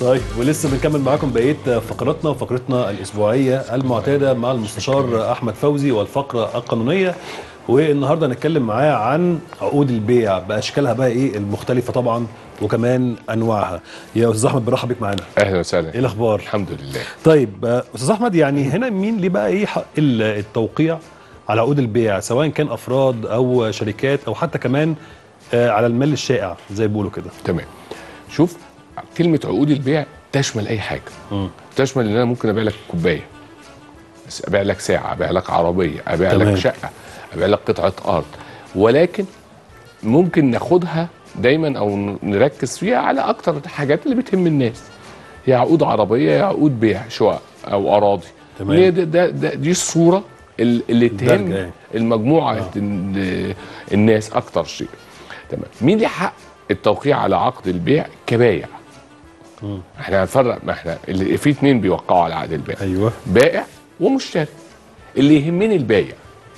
طيب ولسه بنكمل معاكم بقيه فقراتنا وفقرتنا الاسبوعيه المعتاده مع المستشار احمد فوزي والفقره القانونيه والنهارده هنتكلم معاه عن عقود البيع باشكالها بقى ايه المختلفه طبعا وكمان انواعها يا استاذ احمد برحب بيك معانا اهلا وسهلا ايه الاخبار الحمد لله طيب آه، استاذ احمد يعني هنا مين ليه بقى ايه حق ال- التوقيع على عقود البيع سواء كان افراد او شركات او حتى كمان آه، على المال الشائع زي ما بيقولوا كده تمام شوف كلمه عقود البيع تشمل اي حاجه مم. تشمل ان انا ممكن ابيع لك كوبايه بس ابيع لك ساعه ابيع لك عربيه ابيع تمام. لك شقه ابيع لك قطعه ارض ولكن ممكن ناخدها دايما او ن- نركز فيها على اكتر الحاجات اللي بتهم الناس يا عقود عربيه يا عقود بيع شقق او اراضي تمام. ليه ده ده ده دي الصوره ال- اللي الدرجة تهم يعني. المجموعه آه. ال- الناس اكتر شيء تمام مين ليه حق التوقيع على عقد البيع كبايع احنا هنفرق ما احنا اللي في اتنين بيوقعوا على عقد البيع ايوه بائع ومشتري اللي يهمني البايع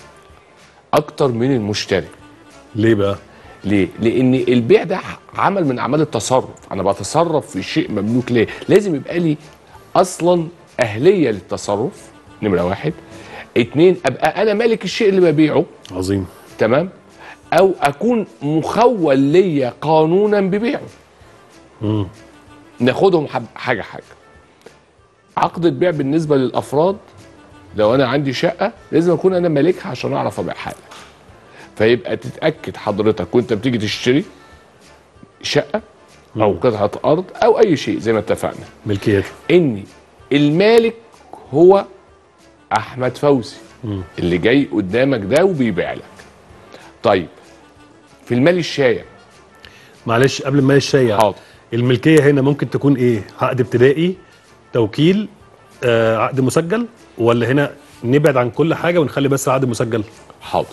اكتر من المشتري ليه بقى ليه؟ لأن البيع ده عمل من أعمال التصرف، أنا بتصرف في شيء مملوك ليه؟ لازم يبقى لي أصلا أهلية للتصرف نمرة واحد، اتنين أبقى أنا مالك الشيء اللي ببيعه عظيم تمام؟ أو أكون مخول ليا قانونا ببيعه. مم. ناخدهم حب- حاجة حاجة. عقد البيع بالنسبة للأفراد لو أنا عندي شقة لازم أكون أنا مالكها عشان أعرف أبيعها لك. فيبقى تتاكد حضرتك وانت بتيجي تشتري شقه او قطعه ارض او اي شيء زي ما اتفقنا ملكيته ان المالك هو احمد فوزي اللي جاي قدامك ده وبيبيع لك طيب في المال الشايع معلش قبل ما الشايع حاضر الملكيه هنا ممكن تكون ايه عقد ابتدائي توكيل آه عقد مسجل ولا هنا نبعد عن كل حاجه ونخلي بس العقد مسجل حاضر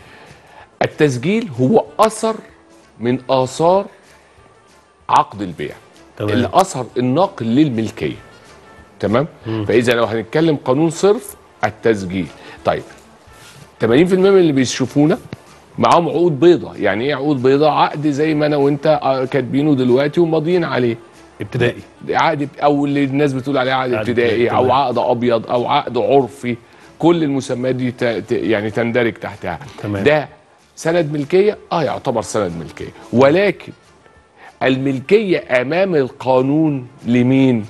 التسجيل هو اثر من اثار عقد البيع تمام. الاثر الناقل للملكيه تمام فاذا لو هنتكلم قانون صرف التسجيل طيب 80% من اللي بيشوفونا معاهم عقود بيضة يعني ايه عقود بيضة عقد زي ما انا وانت آه، كاتبينه دلوقتي وماضيين عليه ابتدائي عقد او اللي الناس بتقول عليه عقد عقد ابتدائي ابتدائي، او تمام. عقد ابيض او عقد عرفي كل المسميات دي ت... ت... يعني تندرج تحتها تمام. ده سند ملكيه اه يعتبر سند ملكيه ولكن الملكيه امام القانون لمين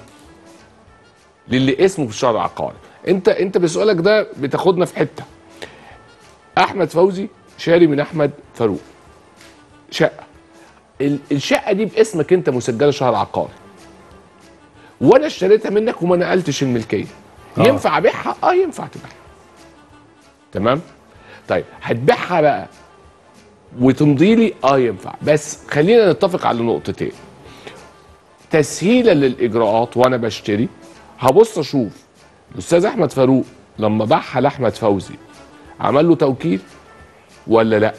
للي اسمه في الشرع العقاري انت انت بسؤالك ده بتاخدنا في حته احمد فوزي شاري من احمد فاروق شقه ال- الشقه دي باسمك انت مسجله شهر عقاري وانا اشتريتها منك وما نقلتش الملكيه آه. ينفع ابيعها اه ينفع تبيعها تمام طيب هتبيعها بقى وتمضي لي اه ينفع بس خلينا نتفق على نقطتين تسهيلا للاجراءات وانا بشتري هبص اشوف الاستاذ احمد فاروق لما باعها لاحمد فوزي عمل له توكيل ولا لا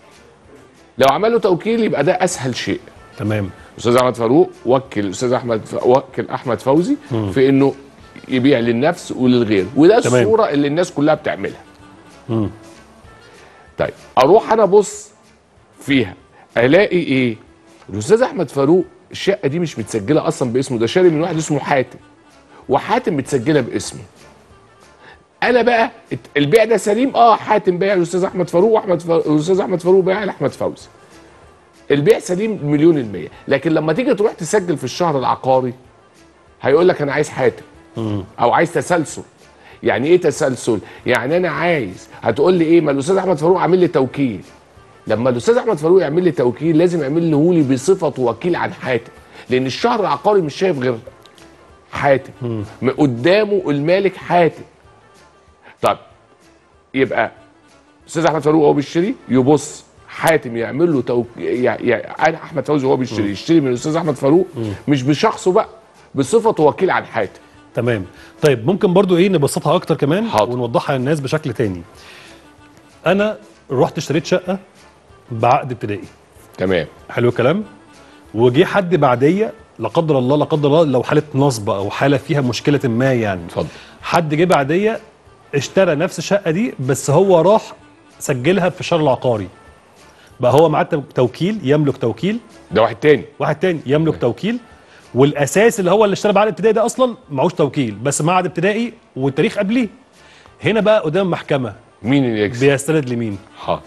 لو عمل له توكيل يبقى ده اسهل شيء تمام الاستاذ احمد فاروق وكل الاستاذ احمد ف... وكل احمد فوزي في انه يبيع للنفس وللغير وده تمام. الصوره اللي الناس كلها بتعملها مم. طيب اروح انا ابص فيها الاقي ايه الاستاذ احمد فاروق الشقه دي مش متسجله اصلا باسمه ده شاري من واحد اسمه حاتم وحاتم متسجله باسمه انا بقى الت- البيع ده سليم اه حاتم بايع الاستاذ احمد فاروق واحمد ف... الاستاذ احمد فاروق بايع لاحمد فوزي البيع سليم مليون المية لكن لما تيجي تروح تسجل في الشهر العقاري هيقول لك انا عايز حاتم او عايز تسلسل يعني ايه تسلسل يعني انا عايز هتقول لي ايه ما الاستاذ احمد فاروق عامل لي توكيل لما الاستاذ احمد فاروق يعمل لي توكيل لازم يعمل له لي بصفته وكيل عن حاتم لان الشهر العقاري مش شايف غير حاتم م- قدامه المالك حاتم طب يبقى استاذ احمد فاروق وهو بيشتري يبص حاتم يعمل له توك... يعني انا احمد فوزي وهو بيشتري يشتري من الاستاذ احمد فاروق مش بشخصه بقى بصفته وكيل عن حاتم تمام طيب ممكن برضو ايه نبسطها اكتر كمان حاضر. ونوضحها للناس بشكل تاني انا رحت اشتريت شقه بعقد ابتدائي تمام حلو الكلام وجي حد بعديه لا قدر الله لا قدر الله لو حاله نصب او حاله فيها مشكله ما يعني اتفضل حد جه بعديه اشترى نفس الشقه دي بس هو راح سجلها في الشهر العقاري بقى هو معاه تو- توكيل يملك توكيل ده واحد تاني واحد تاني يملك توكيل والاساس اللي هو اللي اشترى بعقد ابتدائي ده اصلا معهوش توكيل بس معهد ابتدائي والتاريخ قبليه هنا بقى قدام المحكمه مين اللي يكسب بيستند لمين حاضر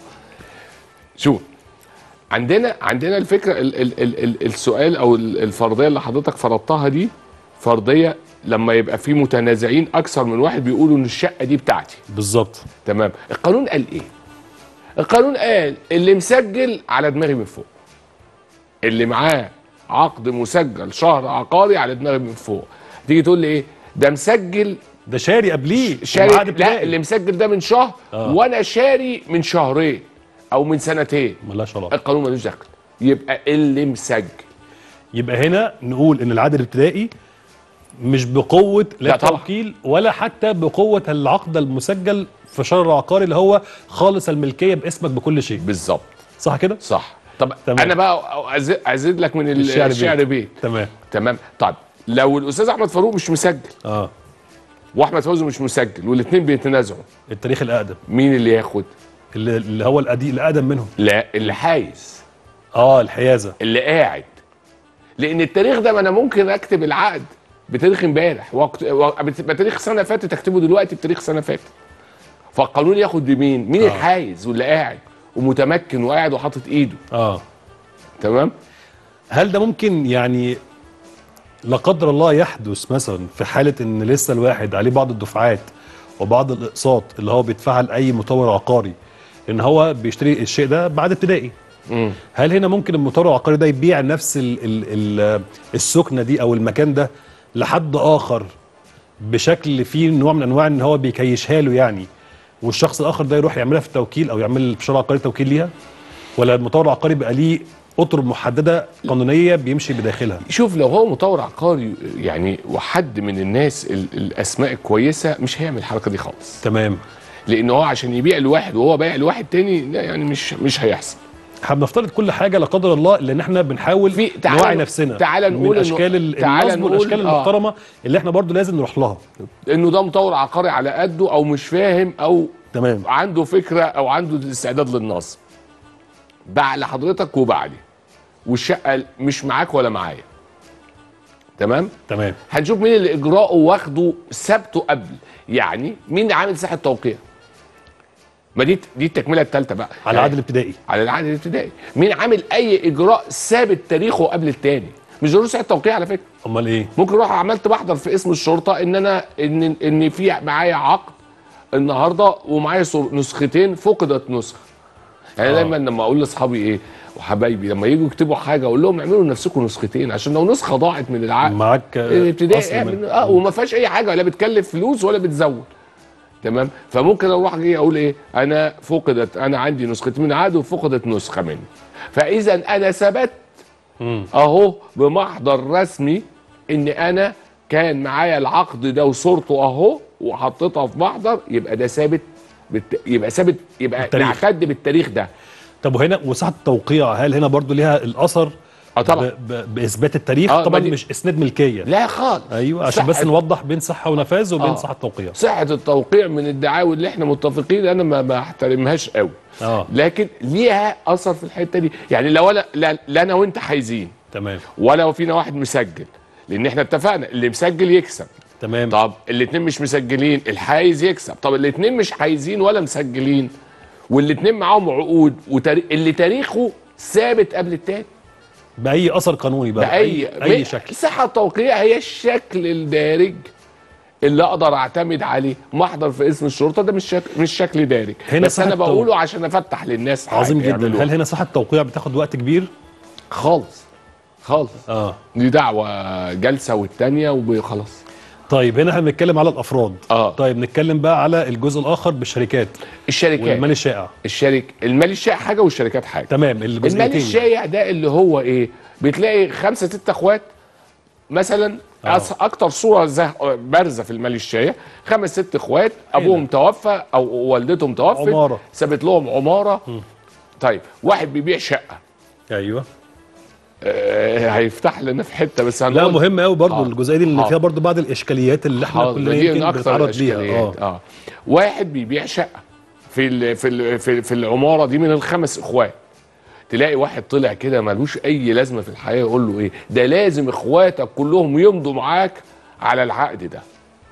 شوف عندنا عندنا الفكره ال ال ال ال السؤال او ال- الفرضيه اللي حضرتك فرضتها دي فرضيه لما يبقى في متنازعين اكثر من واحد بيقولوا ان الشقه دي بتاعتي بالظبط تمام القانون قال ايه القانون قال اللي مسجل على دماغي من فوق اللي معاه عقد مسجل شهر عقاري على دماغي من فوق تيجي تقول لي ايه ده مسجل ده شاري قبليه شاري ومعهد لا ابتدائي. اللي مسجل ده من شهر آه. وانا شاري من شهرين او من سنتين ملهاش علاقه القانون ملوش دخل يبقى اللي مسجل يبقى هنا نقول ان العقد الابتدائي مش بقوه لا, لا طبعا. توكيل ولا حتى بقوه العقد المسجل في شهر العقاري اللي هو خالص الملكيه باسمك بكل شيء بالظبط صح كده صح طب تمام. انا بقى أزيد, ازيد لك من ال- الشعر الشعر, بيت. بيت. تمام تمام طيب لو الاستاذ احمد فاروق مش مسجل اه واحمد فوزي مش مسجل والاثنين بيتنازعوا التاريخ الاقدم مين اللي ياخد اللي, اللي هو القديم الاقدم منهم لا اللي حايز اه الحيازه اللي قاعد لان التاريخ ده ما انا ممكن اكتب العقد بتاريخ امبارح وقت و- بتاريخ سنه فاتت اكتبه دلوقتي بتاريخ سنه فاتت فالقانون ياخد بمين مين آه. الحايز واللي قاعد ومتمكن وقاعد وحاطط ايده اه تمام هل ده ممكن يعني لا قدر الله يحدث مثلا في حاله ان لسه الواحد عليه بعض الدفعات وبعض الاقساط اللي هو بيدفعها لاي مطور عقاري ان هو بيشتري الشيء ده بعد ابتدائي مم. هل هنا ممكن المطور العقاري ده يبيع نفس ال ال ال السكنه دي او المكان ده لحد اخر بشكل فيه نوع من انواع ان هو بيكيشها له يعني والشخص الاخر ده يروح يعملها في التوكيل او يعمل في شرع عقاري توكيل ليها ولا المطور العقاري بقى ليه اطر محدده قانونيه بيمشي بداخلها شوف لو هو مطور عقاري يعني وحد من الناس ال- الاسماء الكويسه مش هيعمل الحركه دي خالص تمام لان هو عشان يبيع لواحد وهو بايع لواحد تاني لا يعني مش مش هيحصل احنا بنفترض كل حاجه لا قدر الله لان احنا بنحاول في- تعال نوعي ن- نفسنا تعال نقول من إنه- اشكال ال- تعال النصب نقول- والاشكال آه. المحترمه اللي احنا برضو لازم نروح لها انه ده مطور عقاري على قده او مش فاهم او تمام عنده فكره او عنده استعداد للنصب باع لحضرتك وباع لي والشقه مش معاك ولا معايا تمام تمام هنشوف مين اللي اجراءه واخده ثابته قبل يعني مين عامل ساحه توقيع ما دي دي التكمله الثالثه بقى على العقد الابتدائي على العقد الابتدائي مين عامل اي اجراء ثابت تاريخه قبل التاني مش ضروري ساعه توقيع على فكره امال ايه ممكن اروح عملت بحضر في اسم الشرطه ان انا ان ان في معايا عقد النهارده ومعايا صور- نسختين فقدت نسخه يعني آه. دايما لما اقول لاصحابي ايه وحبايبي لما يجوا يكتبوا حاجه اقول لهم اعملوا لنفسكم نسختين عشان لو نسخه ضاعت من العقد معاك آه، أصل الابتدائي من- اعمل اه وما فيهاش اي حاجه ولا بتكلف فلوس ولا بتزود تمام فممكن اروح اجي اقول ايه انا فقدت انا عندي نسختين من عقد وفقدت نسخه مني فاذا انا ثبت مم. اهو بمحضر رسمي ان انا كان معايا العقد ده وصورته اهو وحطيتها في محضر يبقى ده ثابت بالت... يبقى ثابت يبقى بالتاريخ. نعتد بالتاريخ ده طب وهنا وساعه التوقيع هل هنا برضو ليها الاثر اه طبعا ب... ب... باثبات التاريخ آه، طبعا ما دي- مش اسناد ملكيه لا خالص ايوه عشان بس صحة- نوضح بين صحه ونفاذ وبين آه. صحه التوقيع صحه التوقيع من الدعاوى اللي احنا متفقين انا ما بحترمهاش قوي اه لكن ليها اثر في الحته دي يعني لو انا لا, لا انا وانت حايزين تمام ولا فينا واحد مسجل لان احنا اتفقنا اللي مسجل يكسب تمام طب الاتنين مش مسجلين الحايز يكسب طب الاتنين مش حايزين ولا مسجلين والاتنين معاهم عقود وتاريخ اللي تاريخه ثابت قبل التاني باي اثر قانوني بقى باي اي, أي شكل صحه التوقيع هي الشكل الدارج اللي اقدر اعتمد عليه محضر في اسم الشرطه ده مش شكل مش شكل دارج هنا بس انا صحة بقوله عشان افتح للناس حاجة عظيم جدا يعملوها. هل هنا صحه التوقيع بتاخد وقت كبير خالص خالص اه دي دعوه جلسه والتانيه وخلاص طيب هنا احنا بنتكلم على الافراد اه طيب نتكلم بقى على الجزء الاخر بالشركات الشركات والمال الشائع الشرك المال الشائع حاجه والشركات حاجه تمام المال الجزئيتين الشائع ده اللي هو ايه بتلاقي خمسه ستة اخوات مثلا آه. أص- اكتر صوره زه... بارزه في المال الشائع خمس ست اخوات ابوهم توفى او والدتهم توفت عمارة. سابت لهم عماره طيب واحد بيبيع شقه ايوه آه هيفتح لنا في حته بس لا هنقول مهم قوي برضو حاضر. الجزئيه دي اللي حاضر. فيها برضو بعض الاشكاليات اللي احنا حاضر، كلنا دي من يمكن اكثر بنتعرض ليها الاشكاليات اه اه واحد بيبيع شقه في ال في ال في, في العماره دي من الخمس اخوات تلاقي واحد طلع كده ملوش اي لازمه في الحياه يقول له ايه ده لازم اخواتك كلهم يمضوا معاك على العقد ده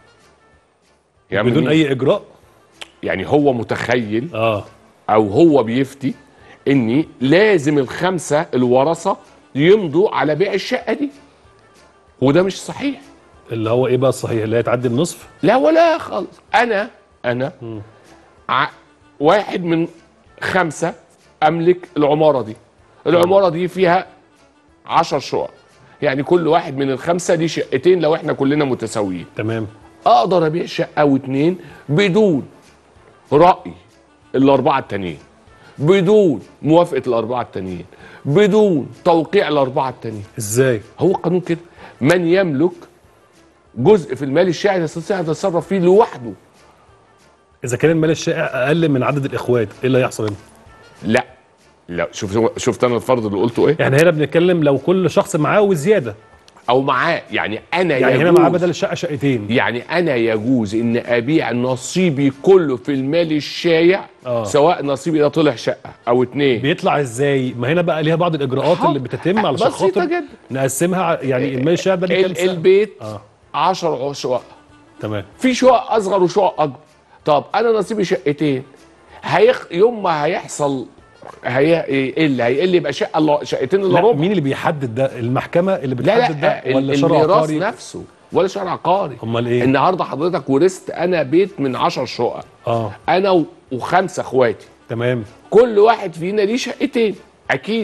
يعني بدون اي اجراء يعني هو متخيل اه او هو بيفتي اني لازم الخمسه الورثه يمضوا على بيع الشقه دي وده مش صحيح اللي هو ايه بقى الصحيح اللي هي تعدي النصف لا ولا خالص انا انا ع... واحد من خمسه املك العماره دي العماره دي فيها عشر شقق يعني كل واحد من الخمسه دي شقتين لو احنا كلنا متساويين تمام اقدر ابيع شقه او اتنين بدون راي الاربعه التانيين بدون موافقه الاربعه التانيين بدون توقيع الاربعه التانيين ازاي هو قانون كده من يملك جزء في المال الشائع يستطيع ان يتصرف فيه لوحده اذا كان المال الشائع اقل من عدد الاخوات ايه اللي هيحصل هنا لا لا شوف شفت انا الفرض اللي قلته ايه يعني هنا بنتكلم لو كل شخص معاه وزياده او معاه يعني انا يعني يجوز هنا معاه بدل الشقه شقتين يعني انا يجوز ان ابيع نصيبي كله في المال الشايع آه. سواء نصيبي ده طلع شقه او اتنين بيطلع ازاي ما هنا بقى ليها بعض الاجراءات حاضر. اللي بتتم علشان بسيطة خاطر جدا. نقسمها ع- يعني المال الشائع ده ليه كام ال- سنة؟ البيت اه 10 شقق تمام في شقق اصغر وشقق اكبر طب انا نصيبي شقتين هيخ يوم ما هيحصل هيقل هيقل يبقى شقه الا شقتين الا لا ربع مين اللي بيحدد ده المحكمه اللي لا بتحدد لا ده ولا ال- شرع الميراث عقاري نفسه ولا شرع عقاري امال ايه النهارده حضرتك ورثت انا بيت من 10 شقق اه انا و- وخمسه اخواتي تمام كل واحد فينا ليه شقتين اكيد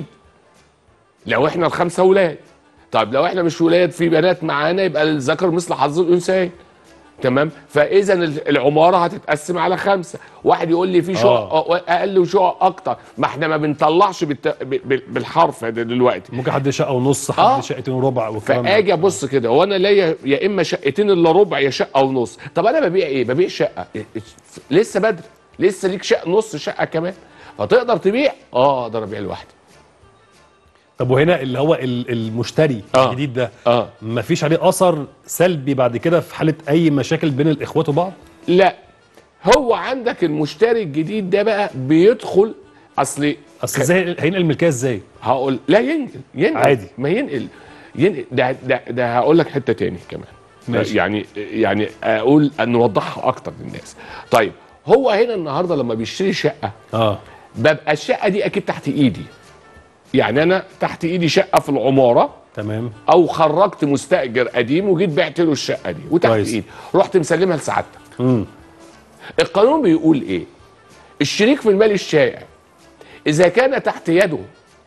لو احنا الخمسه ولاد طيب لو احنا مش ولاد في بنات معانا يبقى الذكر مثل حظ الانثيين تمام فاذا ال- العماره هتتقسم على خمسه واحد يقول لي في شقق آه. اقل وشقق اكتر ما احنا ما بنطلعش بالت... ب- ب- بالحرف ده دلوقتي ممكن حد شقه ونص حد آه. شقتين وربع والكلام ده فاجي ابص كده وانا ليا يا اما شقتين الا ربع يا شقه ونص طب انا ببيع ايه ببيع شقه لسه بدري لسه ليك شقه نص شقه كمان فتقدر تبيع اه اقدر ابيع لوحدي طب وهنا اللي هو ال- المشتري آه. الجديد ده اه ما فيش عليه اثر سلبي بعد كده في حاله اي مشاكل بين الاخوات وبعض لا هو عندك المشتري الجديد ده بقى بيدخل اصل اصل ازاي هينقل الملكيه ازاي هقول لا ينقل ينقل عادي. ما ينقل ينقل ده ده, ده هقول لك حته تاني كمان ماشي. يعني يعني اقول نوضحها اكتر للناس طيب هو هنا النهارده لما بيشتري شقه اه ببقى الشقه دي اكيد تحت ايدي يعني انا تحت ايدي شقه في العماره تمام او خرجت مستاجر قديم وجيت بعت له الشقه دي وتحت كويس. ايدي رحت مسلمها لسعادتك امم القانون بيقول ايه الشريك في المال الشائع اذا كان تحت يده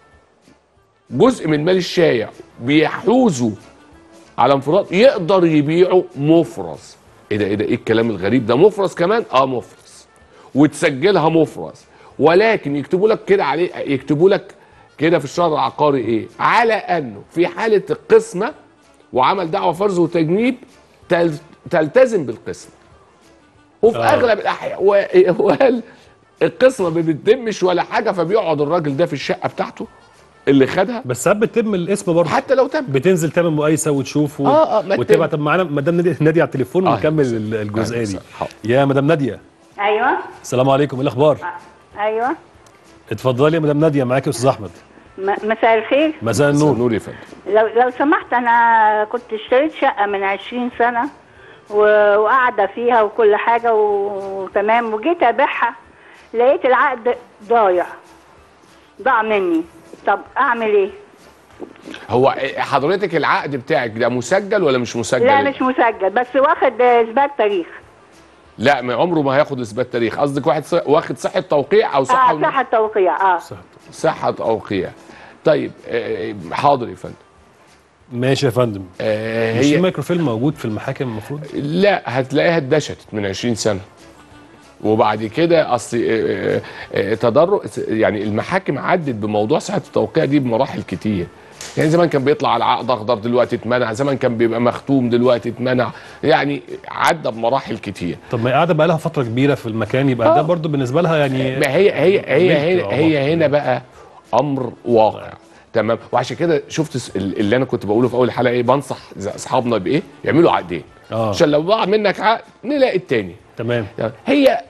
جزء من المال الشائع بيحوزه على انفراد يقدر يبيعه مفرز ايه ده ايه ده ايه الكلام الغريب ده مفرز كمان اه مفرز وتسجلها مفرز ولكن يكتبوا لك كده عليه يكتبوا لك كده في الشهر العقاري ايه على انه في حاله القسمه وعمل دعوى فرز وتجنيب تل- تلتزم بالقسمه وفي آه. آه. اغلب الاحيان و- وقال القسمه ما بتتمش ولا حاجه فبيقعد الراجل ده في الشقه بتاعته اللي خدها بس ساعات بتتم الاسم برضه حتى لو تم بتنزل تعمل مقايسه وتشوف و... آه، آه، ما وتبقى تتم. طب معانا مدام ناديه ناديه على التليفون آه، ونكمل أهلا ال- الجزئيه أهلا دي وسهلا. حاضر. يا مدام ناديه ايوه السلام عليكم ايه الاخبار ايوه اتفضلي يا مدام ناديه معاكي يا استاذ احمد م- مساء الخير مساء النور نور يا فندم لو لو سمحت انا كنت اشتريت شقه من 20 سنه و- وقاعده فيها وكل حاجه و- وتمام وجيت ابيعها لقيت العقد ضايع ضاع مني طب اعمل ايه هو حضرتك العقد بتاعك ده مسجل ولا مش مسجل لا مش مسجل بس واخد اثبات تاريخ لا ما عمره ما هياخد اثبات تاريخ قصدك واحد ص... واخد صحه توقيع او صحه اه صحه توقيع اه صحه توقيع طيب آه، حاضر يا فندم ماشي يا فندم آه، مش في هي مايكروفيلم موجود في المحاكم المفروض لا هتلاقيها اتدشتت من 20 سنه وبعد كده اصل آه، آه، تدرج يعني المحاكم عدت بموضوع صحه التوقيع دي بمراحل كتير يعني زمان كان بيطلع على عقد اخضر دلوقتي اتمنع زمان كان بيبقى مختوم دلوقتي اتمنع يعني عدى بمراحل كتير طب ما هي قاعده بقى لها فتره كبيره في المكان يبقى ده آه. برضو بالنسبه لها يعني ما هي هي هي ملك هنا هي عمر. هنا بقى امر واقع تمام وعشان كده شفت س- اللي انا كنت بقوله في اول الحلقه ايه بنصح زي اصحابنا بايه يعملوا عقدين اه عشان لو ضاع منك عقد نلاقي التاني تمام تمام؟ هي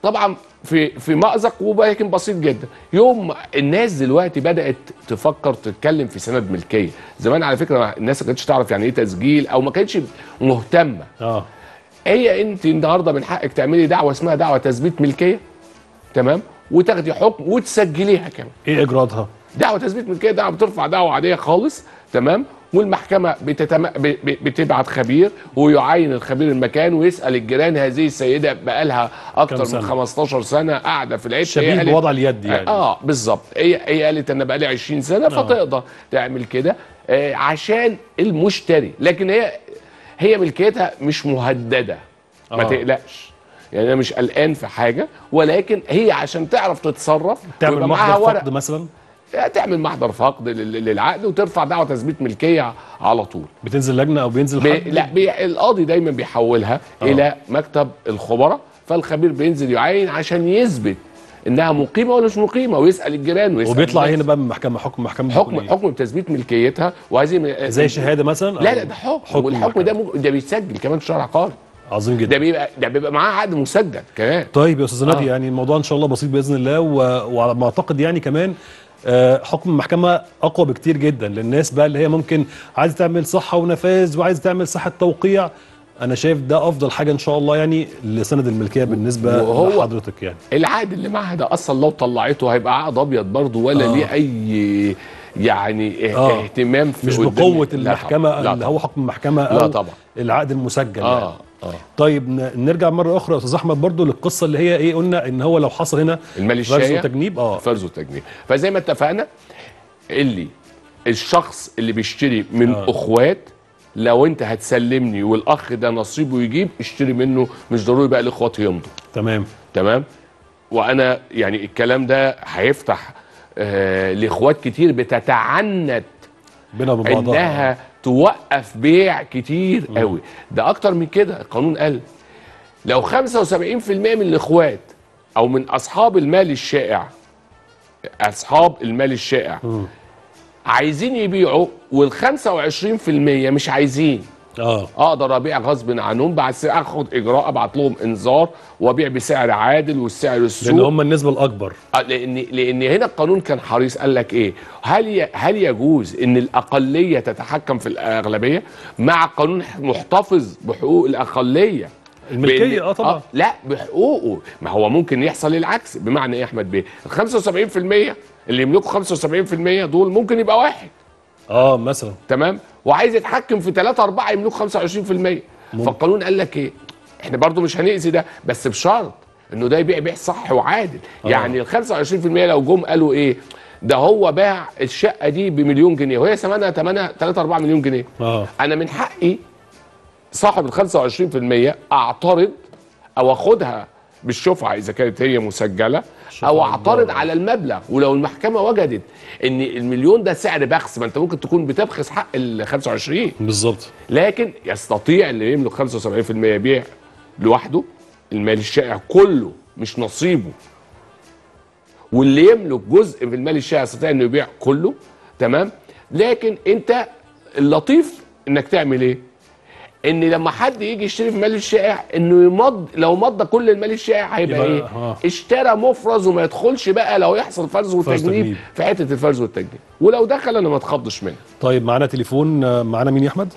طبعا في في مأزق ولكن بسيط جدا يوم ما الناس دلوقتي بدات تفكر تتكلم في سند ملكيه زمان على فكره الناس ما كانتش تعرف يعني ايه تسجيل او ما كانتش مهتمه اه هي انت النهارده من حقك تعملي دعوه اسمها دعوه تثبيت ملكيه تمام وتاخدي حكم وتسجليها كمان ايه اجراءاتها دعوه تثبيت ملكيه دعوه بترفع دعوه عاديه خالص تمام والمحكمه بتتم... ب... ب... بتبعت خبير ويعين الخبير المكان ويسال الجيران هذه السيده بقالها كم اكتر من سنة؟ 15 سنه قاعده في العيش شبيه بوضع اليد يعني اه بالظبط هي هي قالت انا بقالي 20 سنه فتقدر تعمل كده آه عشان المشتري لكن هي هي ملكيتها مش مهدده ما آه. تقلقش يعني انا مش قلقان في حاجه ولكن هي عشان تعرف تتصرف تعمل ويبقى معاها محضر ورق فقد مثلا تعمل محضر فقد لل- للعقد وترفع دعوه تثبيت ملكيه على طول بتنزل لجنه او بينزل بي حد لا بي القاضي دايما بيحولها آه. الى مكتب الخبراء فالخبير بينزل يعين عشان يثبت انها مقيمه ولا مش مقيمه ويسال الجيران ويسال وبيطلع الناس. هنا بقى من محكمه حكم محكمه حكم بيكون إيه؟ حكم بتثبيت ملكيتها وهذه من- زي شهاده مثلا لا أو لا ده حكم, حكم والحكم محكمة. ده ممكن ده بيتسجل كمان في شرع عقاري عظيم ده جدا بيبقى ده بيبقى معاه عقد مسجل كمان طيب يا استاذ نادي آه. يعني الموضوع ان شاء الله بسيط باذن الله و... وعلى ما اعتقد يعني كمان آه، حكم المحكمه اقوى بكتير جدا للناس بقى اللي هي ممكن عايزه تعمل صحه ونفاذ وعايزه تعمل صحه توقيع انا شايف ده افضل حاجه ان شاء الله يعني لسند الملكيه بالنسبه وهو- لحضرتك يعني العقد اللي معاها ده اصلا لو طلعته هيبقى عقد ابيض برضه ولا آه. ليه اي يعني اه آه. اهتمام في مش قدام- بقوه لا المحكمه طبعاً. لا اللي هو حكم المحكمه لا او طبعا العقد المسجل يعني. اه اه طيب ن- نرجع مره اخرى يا استاذ احمد برضو للقصه اللي هي ايه قلنا ان هو لو حصل هنا المال فرز الشايع وتجنيب اه فرز وتجنيب فزي ما اتفقنا اللي الشخص اللي بيشتري من آه. آه. اخوات لو انت هتسلمني والاخ ده نصيبه يجيب اشتري منه مش ضروري بقى الاخوات يمضوا تمام تمام وانا يعني الكلام ده هيفتح آه لاخوات كتير بتتعنت بينا وبين بعضها انها توقف بيع كتير قوي ده اكتر من كده القانون قال لو 75% من الاخوات او من اصحاب المال الشائع اصحاب المال الشائع عايزين يبيعوا وال 25% مش عايزين اه اقدر ابيع غصب عنهم بس اخد اجراء ابعت لهم انذار وابيع بسعر عادل والسعر لان السوق هم النسبه الاكبر آه، لان لان هنا القانون كان حريص قال لك ايه هل ي- هل يجوز ان الاقليه تتحكم في الاغلبيه مع قانون محتفظ بحقوق الاقليه الملكية، بإن- آه طبعا. لا بحقوقه ما هو ممكن يحصل العكس بمعنى ايه يا احمد بيه ال 75% اللي يملكوا 75% دول ممكن يبقى واحد اه مثلا تمام وعايز يتحكم في 3 4 يملكوا 25% فالقانون قال لك ايه احنا برضو مش هنأذي ده بس بشرط انه ده يبيع بيع صح وعادل آه. يعني ال 25% لو جم قالوا ايه ده هو باع الشقه دي بمليون جنيه وهي ثمنها ثمنها 3 4 مليون جنيه اه انا من حقي صاحب ال 25% اعترض او اخدها بالشفعه اذا كانت هي مسجله الشفعة او اعترض والضرر. على المبلغ ولو المحكمه وجدت ان المليون ده سعر بخس ما انت ممكن تكون بتبخس حق ال 25 بالظبط لكن يستطيع اللي يملك 75% يبيع لوحده المال الشائع كله مش نصيبه واللي يملك جزء في المال الشائع يستطيع انه يبيع كله تمام لكن انت اللطيف انك تعمل ايه ان لما حد يجي يشتري في المال الشائع انه يمض لو مضى كل المال الشائع هيبقى يبقى- ايه آه. اشترى مفرز وما يدخلش بقى لو يحصل فرز وتجنيب تجنيب. في حته الفرز والتجنيب ولو دخل انا ما اتخضش منه طيب معانا تليفون آه، معانا مين يا احمد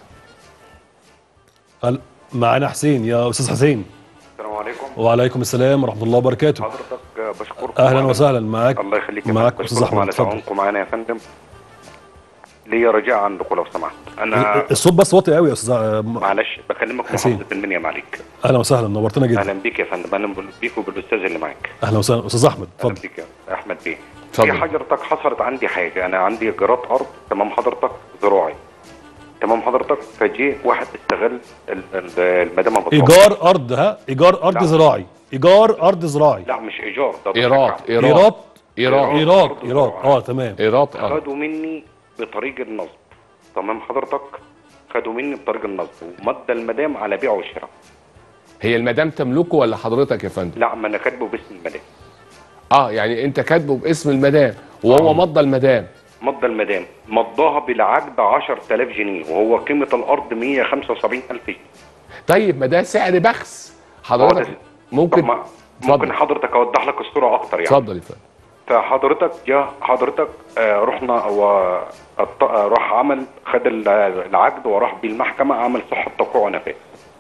ال- معانا حسين يا استاذ حسين السلام عليكم وعليكم السلام ورحمه الله وبركاته حضرتك بشكركم اهلا على- وسهلا معاك الله يخليك يا معاك فندم. استاذ بشكركم احمد على اتفضل تعاونكم معانا يا فندم ليا رجاء عندكم لو سمحت انا الصوت بس واطي قوي يا استاذ آه، معلش بكلمك من حسين. محافظه المنيا معلك اهلا وسهلا نورتنا جدا اهلا بيك يا فندم اهلا بيك وبالاستاذ اللي معاك اهلا وسهلا استاذ احمد اهلا اتفضل بيك يا احمد بيه اتفضل. في حضرتك حصلت عندي حاجه انا عندي ايجارات ارض تمام حضرتك زراعي تمام حضرتك فجي واحد استغل ال- ال- المدام ابو طارق. ايجار ارض ها ايجار ارض لا. زراعي ايجار ارض زراعي لا مش ايجار ده ايراد ضريبة. ايراد ايراد ايراد ايراد أرض ايراد زراعي. اه تمام ايراد اه خدوا مني بطريق النصب تمام حضرتك خدوا مني بطريق النصب ومضى المدام على بيع وشراء هي المدام تملكه ولا حضرتك يا فندم لا ما انا كاتبه باسم المدام اه يعني انت كاتبه باسم المدام وهو مضى المدام مضى المدام مضاها بالعقد 10000 جنيه وهو قيمه الارض 175000 جنيه طيب ما ده سعر بخس هو ده- حضرتك طب ممكن ما ممكن حضرتك اوضح لك الصوره اكتر يعني اتفضل يا فندم فحضرتك جه حضرتك آه، رحنا و الط- آه، راح عمل خد ال- العقد وراح بالمحكمه عمل صحه توقيع ونفاذ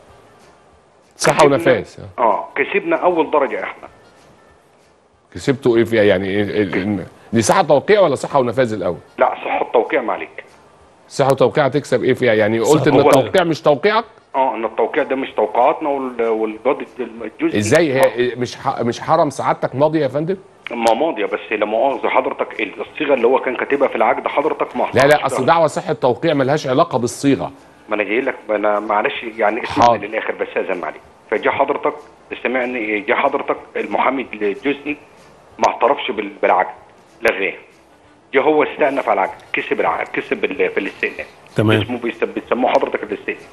صحه ونفاس آه. اه كسبنا اول درجه احنا كسبتوا ايه فيها يعني إيه- إيه- إيه- دي صحه توقيع ولا صحه ونفاذ الاول لا صحه توقيع معلك صحه وتوقيع هتكسب ايه فيها يعني قلت ان هو- التوقيع مش توقيعك اه ان التوقيع ده مش توقعاتنا وال- والجد الجزء ازاي هي مش ح- مش حرم سعادتك ماضي يا فندم ما ماضيه بس لا مؤاخذه حضرتك الصيغه اللي هو كان كاتبها في العقد حضرتك ما لا لا حصلش اصل ده. دعوه صحه توقيع ملهاش علاقه بالصيغه ما انا جاي لك ما انا معلش يعني حاضر. اسمعني للاخر بس اذن عليك فجاء حضرتك سمعني جاء حضرتك المحامي الجزئي ما اعترفش بال- بالعقد لغاه جه هو استأنف على العقد كسب العقد كسب ال- في الاستئناف تمام. اسمه بيسم- بيسموه حضرتك الاستئناف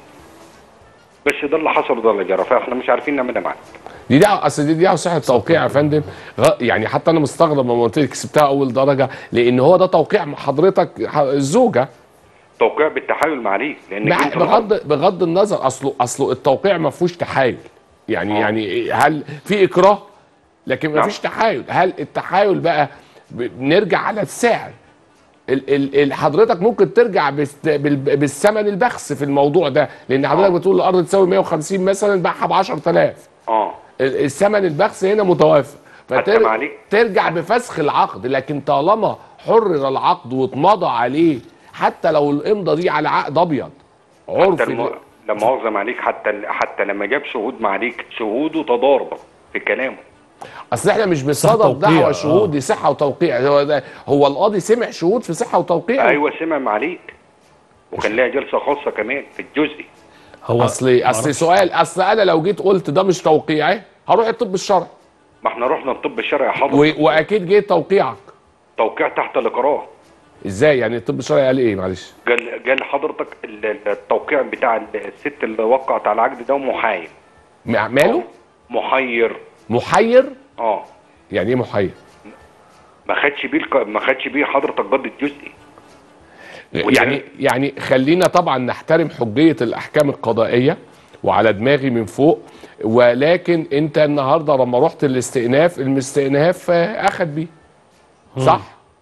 بس ده اللي حصل وده اللي جرى فاحنا مش عارفين نعملها معاك دي دعوه اصل دي دعوه صحه توقيع يا فندم غ- يعني حتى انا مستغرب لما قلت لك كسبتها اول درجه لان هو ده توقيع مع حضرتك ح- الزوجه توقيع بالتحايل معليك لان مع- انت بغض بغض النظر اصله اصله التوقيع ما فيهوش تحايل يعني آه. يعني هل في اكراه لكن ما نعم. فيش تحايل هل التحايل بقى ب- بنرجع على السعر ال- ال- ال- حضرتك ممكن ترجع بس- بال- بالثمن البخس في الموضوع ده لان حضرتك آه. بتقول الارض تساوي 150 مثلا باعها ب 10000 اه ال- الثمن البخس هنا متوافق حتى معليك. ترجع بفسخ العقد لكن طالما حرر العقد واتمضى عليه حتى لو الامضه دي على عقد ابيض عرف حتى الم... لا مؤاخذه معليك حتى حتى لما جاب شهود معليك شهوده تضاربه في كلامه اصل احنا مش صح بنصدد توقيع، دعوه آه. شهود دي صحه وتوقيع هو ده هو القاضي سمع شهود في صحه وتوقيع ايوه سمع معليك وكان لها جلسه خاصه كمان في الجزئي هو اصل اصل معرفش. سؤال اصل انا لو جيت قلت ده مش توقيعي هروح الطب الشرعي ما احنا رحنا الطب الشرعي حضر و- واكيد جه توقيعك توقيع تحت الاقرار ازاي يعني الطب الشرعي قال ايه معلش قال قال حضرتك ال- ال- التوقيع بتاع الست اللي وقعت على العقد ده محايد مع- ماله محير محير اه يعني ايه محير ما خدش بيه الق- ما خدش بيه حضرتك ضد الجزئي وده- يعني يعني خلينا طبعا نحترم حجيه الاحكام القضائيه وعلى دماغي من فوق ولكن انت النهارده لما رحت الاستئناف الاستئناف آه، اخد بيه صح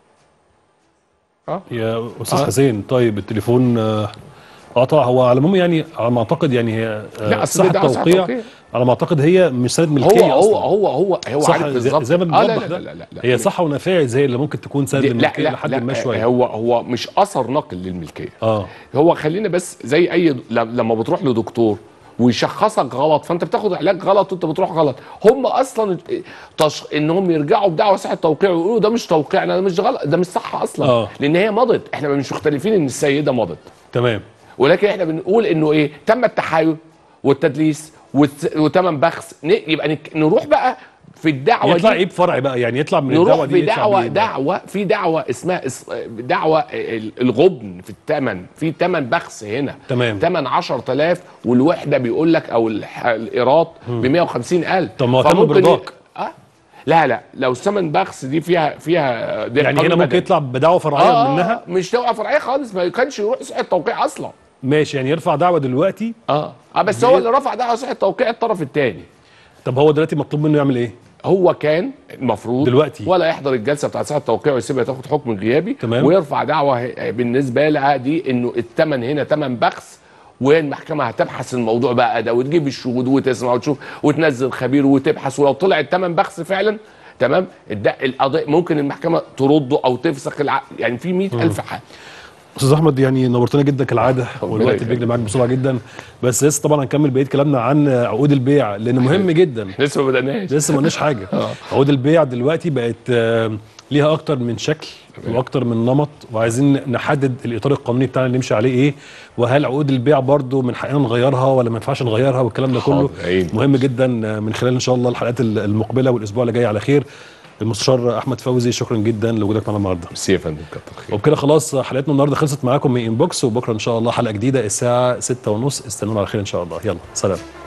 يا استاذ حسين طيب التليفون آه، قطع هو على العموم يعني على ما اعتقد يعني هي آه، لا، أصل صحه ده صحة توقيع توقيع. على ما اعتقد هي مش سند هو ملكيه هو اصلا هو هو هو صح عارف زي, بالظبط زي ما آه، لا بنوضح لا ده لا لا لا هي صح ونفاذ هي اللي ممكن تكون سند لا الملكيه لا لحد لا ما شويه هو هو مش اثر نقل للملكيه اه هو خلينا بس زي اي ل- لما بتروح لدكتور ويشخصك غلط فانت بتاخد علاج غلط وانت بتروح غلط هم اصلا تش... انهم يرجعوا بدعوى صحه توقيع ويقولوا ده مش توقيعنا ده مش غلط ده مش صح اصلا آه. لان هي مضت احنا مش مختلفين ان السيده مضت تمام ولكن احنا بنقول انه ايه تم التحايل والتدليس والت- وتمن بخس ن- يبقى نك... نروح بقى في الدعوه يطلع دي ايه بفرع بقى يعني يطلع من نروح الدعوه دي في يطلع دعوه بإيه بقى؟ دعوه في دعوه اسمها اس- دعوه ال- الغبن في الثمن في ثمن بخس هنا تمام. ثمن 10000 والوحده بيقول لك او الح- الايراد ب 150000 طب ما هو تم فممكن ي- برضاك. اه لا لا لو ثمن بخس دي فيها فيها دي يعني قانون هنا ممكن مدني. يطلع بدعوه فرعيه آه منها مش دعوه فرعيه خالص ما كانش يروح صحه توقيع اصلا ماشي يعني يرفع دعوه دلوقتي اه اه بس هو اللي رفع دعوه صحه توقيع الطرف الثاني طب هو دلوقتي مطلوب منه يعمل ايه؟ هو كان المفروض دلوقتي. ولا يحضر الجلسه بتاعت ساعه التوقيع ويسيبها تاخد حكم غيابي تمام. ويرفع دعوه ه- بالنسبه لها دي انه الثمن هنا ثمن بخس والمحكمه هتبحث الموضوع بقى ده وتجيب الشهود وتسمع وتشوف وتنزل خبير وتبحث ولو طلع الثمن بخس فعلا تمام الد- القضيه ممكن المحكمه ترده او تفسخ العقد يعني في 100000 حاجه استاذ احمد يعني نورتنا جدا كالعاده والوقت يخليك. بيجري معاك بسرعه جدا بس لسه طبعا هنكمل بقيه كلامنا عن عقود البيع لان مهم جدا لسه ما بدأناش لسه ما قلناش حاجه عقود البيع دلوقتي بقت آه، ليها اكتر من شكل واكتر من نمط وعايزين نحدد الاطار القانوني بتاعنا اللي نمشي عليه ايه وهل عقود البيع برضو من حقنا نغيرها ولا ما ينفعش نغيرها والكلام ده كله حاضر، عيني. مهم جدا آه، من خلال ان شاء الله الحلقات المقبله والاسبوع اللي جاي على خير المستشار احمد فوزي شكرا جدا لوجودك معنا النهارده ميرسي يا فندم كتر خير وبكده خلاص حلقتنا النهارده خلصت معاكم من انبوكس وبكره ان شاء الله حلقه جديده الساعه 6:30 استنونا على خير ان شاء الله يلا سلام